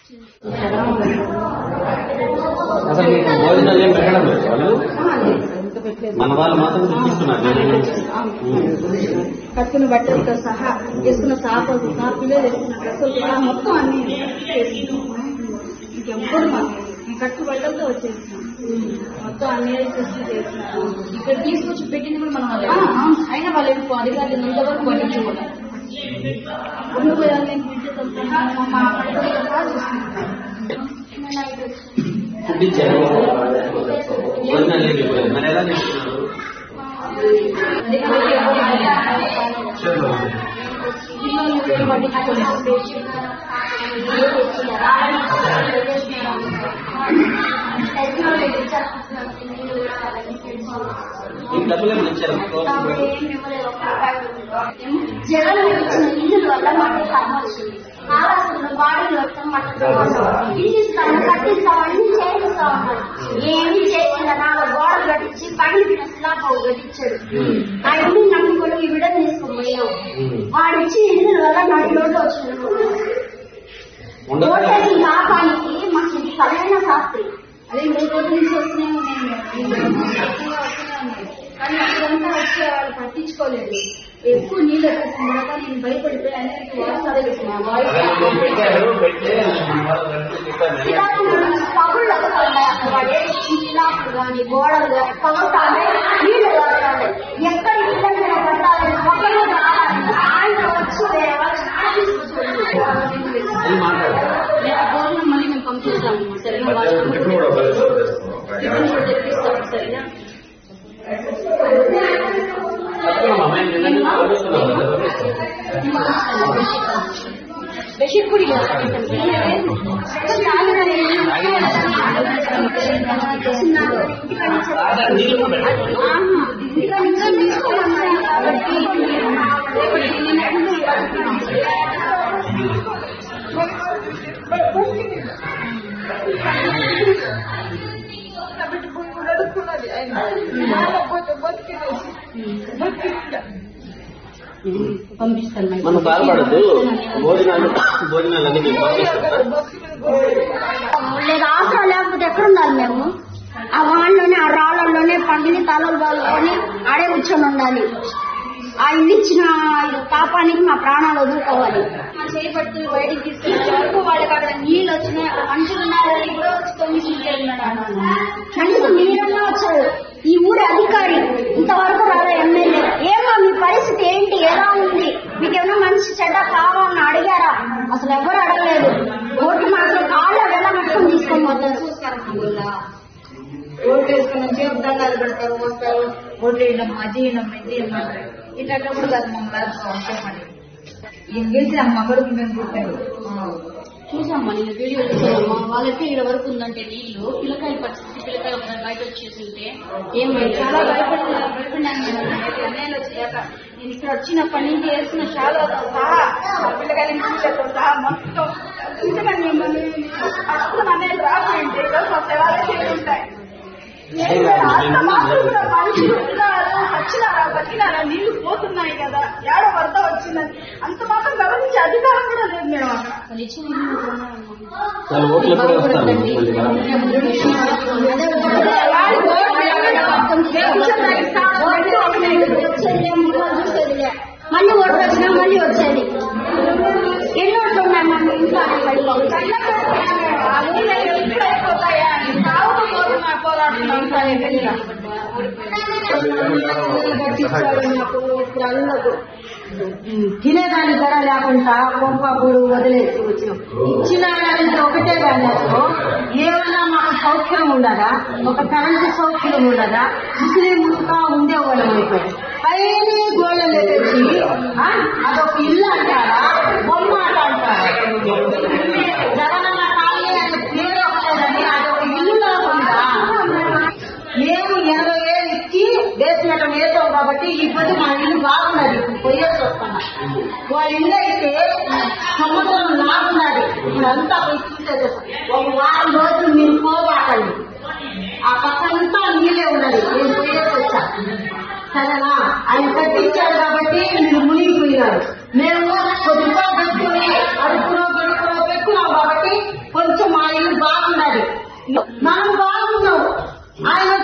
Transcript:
అసలు మీకు భోజనాలు ఏం పెట్టడం లేదు వాళ్ళు మన వాళ్ళు మాత్రం చూపిస్తున్నారు కట్టుకున్న బట్టలతో సహా వేసుకున్న సాపలు నా పిల్లలు వేసుకున్న డ్రెస్సులు కూడా మొత్తం అన్ని చేసుకున్నాం ఇంకెప్పుడు మాకు మేము కట్టు బట్టలతో వచ్చేసినాం మొత్తం అన్ని చేసి చేసినాం ఇక్కడ తీసుకొచ్చి పెట్టింది కూడా మనం అదే అయినా వాళ్ళు ఎక్కువ అధికారులు ఇంతవరకు పట్టించుకోవాలి ఉండిపోయాలని విద్యుత్ మా కట్టులతో సహా చూసుకుంటాం ఫుడ్ ఇచ్చారు భోజనాలు ఏం చెప్పలేదు మరి ఎలా చేస్తున్నారు పిల్లల్ని కూడా పట్టించుకోలేదు మీకు డబ్బులు ఏమైనా ఇచ్చారు జగన్ ఇచ్చిన ఇల్లు వల్ల మాకు కర్మ వచ్చింది ఆవాసంలో బాడీలు వస్తాం మాకు ఇల్లు ఇస్తాను కట్టిస్తామని చేయిస్తా ఉన్నాడు ఏమి చేయకుండా నాలుగు గోడలు కట్టించి పగిలిన స్లాబ్ కట్టించాడు ఆ ఇల్లు నమ్ముకొని ఈ విడ తీసుకుని పోయాం వాడు ఇచ్చిన ఇల్లు వల్ల నాకు రోడ్డు వచ్చింది ఉండదు ఓటేసి పాపానికి మాకు ఇది సరైన శాస్త్రి అదే మూడు రోజుల నుంచి వస్తూనే ఉన్నాను ఎక్కువగా వస్తూనే ఉన్నాయి కానీ అక్కడంతా వచ్చి వాళ్ళు పట్టించుకోలేదు ఎక్కువ నీళ్ళు ఎక్కుతున్నాక నేను భయపడిపోయి అందరికీ వాట్సాప్ చేసిన పెట్టారు పెడితే మన వాళ్ళు వెంటనే చెప్పారు పగుళ్ళు వస్తున్నాయి అక్కడ వాడు వేసిన శిలాపులు కానీ గోడలు కానీ పగులుతాయి నీళ్లు కారుతాయి ఎక్కడ ఇబ్బంది పడతారని ఒకరు రావాలి ఆయన వచ్చి వేరే వాళ్ళు చాలా తీసుకొచ్చి అది మాట్లాడారు నేను భోజనం మళ్ళీ మేము పంపిస్తాము సరేనా వాళ్ళు టిఫిన్ కూడా తెప్పిస్తాము సరేనా చెప్తున్నాం అమ్మాయి నిన్న చదువుతున్నాం కదా బెషీర్ కూడా ఇలా ఆధార్ నీళ్ళు కూడా పెట్టారు పంపిస్తాను మరి. మనం బాధపడద్దు భోజనాలు భోజనాలు అన్ని మీకు పంపిస్తాం లేదు ఆసరా లేకపోతే ఎక్కడ ఉండాలి మేము ఆ వాళ్ళలోనే ఆ రాళ్ళలోనే పండిని తలలు బాగుకొని ఆడే కూర్చొని ఉండాలి ఆ ఇల్లు ఇచ్చిన పాపానికి మా ప్రాణాలు వదులుకోవాలి మా చేపట్టు బయటికి తీసుకెళ్ళే వరకు వాళ్ళకి అక్కడ నీళ్ళు వచ్చినాయి అక్కడ మనుషులు ఉన్నారని కూడా వచ్చి తొమ్మిది ఉన్నాడు కనీసం మీరన్నా వచ్చారు ఈ ఊరి అధికారి ఇంతవరకు రాదా ఎమ్మెల్యే ఏమో మీ పరిస్థితి ఏంటి ఎలా ఉంది మీకేమైనా మంచి చెడ్డ కావాలని అడిగారా అసలు ఎవరు అడగలేదు ఓటు మాత్రం కాళ్ళ వెళ్ళ మట్టుకొని తీసుకొని పోతారు ఓట్లు వేసుకుని చేపు దండాలు పెడతారు వస్తారు ఓట్లు వేయడం అది వేయడం ఇది వేయడం ఇట్లా కూడా కాదు మమ్మల్ని అవసరం ఈయన గెలిచి ఆ మగడికి మేము పుట్టాడు చూసామ్మా నేను వీడియో చూసామమ్మా వాళ్ళకి ఇక్కడ వరకు ఉందంటే నీళ్లు పిల్లకాయ పరిస్థితి పిల్లకాయ బయట వచ్చేసి ఉంటే ఏం చాలా బయట భయపడి భయపడినాను నేను ఎన్నెళ్ళు వచ్చాక నేను ఇక్కడ వచ్చినప్పటి నుంచి వేసిన షాలోతో సహా ఆ పిల్లకాయల నీళ్ళతో సహా మొత్తం ఇంతకంటే మిమ్మల్ని అసలు అనేది రాకండి ఈరోజు సేవలు చేస్తుంటాయి ఏం లేదు, అంత మాత్రం కూడా మనుషులు ఉన్నారు వచ్చినారా బతికినారా నీళ్లు పోతున్నాయి కదా ఏడ వరద వచ్చిందని అంత మాత్రం గమనించే అధికారం కూడా లేదు మేడం అక్కడ వాళ్ళు ఇచ్చిన ఇల్లు కూడా ఉన్నాయమ్మా. వాళ్ళు ఓట్లు ఎప్పుడు వస్తారు మళ్ళీ మళ్ళీ ఓటు వచ్చినా మళ్ళీ వచ్చేది ఎన్ని ఓట్లు ఉన్నాయి మన ఇంట్లో ఆ ఊళ్ళో ఎప్పుడు అయిపోతాయా అని సాగుతూ పోతున్నా పోరాడుతున్నాం సార్ ఎక్కడికి తినేదానికి కూడా లేకుండా కొంపప్పుడు వదిలేసి వచ్చినాం ఇచ్చిన దానికి ఒకటే దానిలో ఏమన్నా మాకు సౌఖ్యం ఉండదా ఒక కరెంటు సౌఖ్యం ఉండదా ముసలి ముసుగా ఉండేవాళ్ళం అయిపోయి పైన గోళ్ళలు తెచ్చి ఆ, అదొక ఇల్లు అంటారా బొమ్మ ఆట అంటారా జగనన్న కాలనీ అనే పేరు ఒకటేదని అదొక ఇల్లు కాకుండా మేము ఎనభై వేలు ఇచ్చి బేస్మెంట్ వేసాం కాబట్టి ఇప్పుడు మా ఇల్లు బాగున్నది పోయేసి వస్తున్నా వాళ్ళ ఇల్లు అయితే సముద్రం లాగున్నది ఇప్పుడు అంతా పోయి చూసేది ఒక వారం రోజులు మీరు పోవాకండి ఆ పక్కంతా నీళ్ళే ఉన్నది నేను పోయేసి వచ్చా సరేనా ఆయన కట్టించాడు కాబట్టి మీరు మునిగిపోయినారు మేము కొద్దిగా పెట్టుకుని అడుపులో గడుపులో పెట్టుకున్నాం కాబట్టి మనం బాగున్నావు ఆయన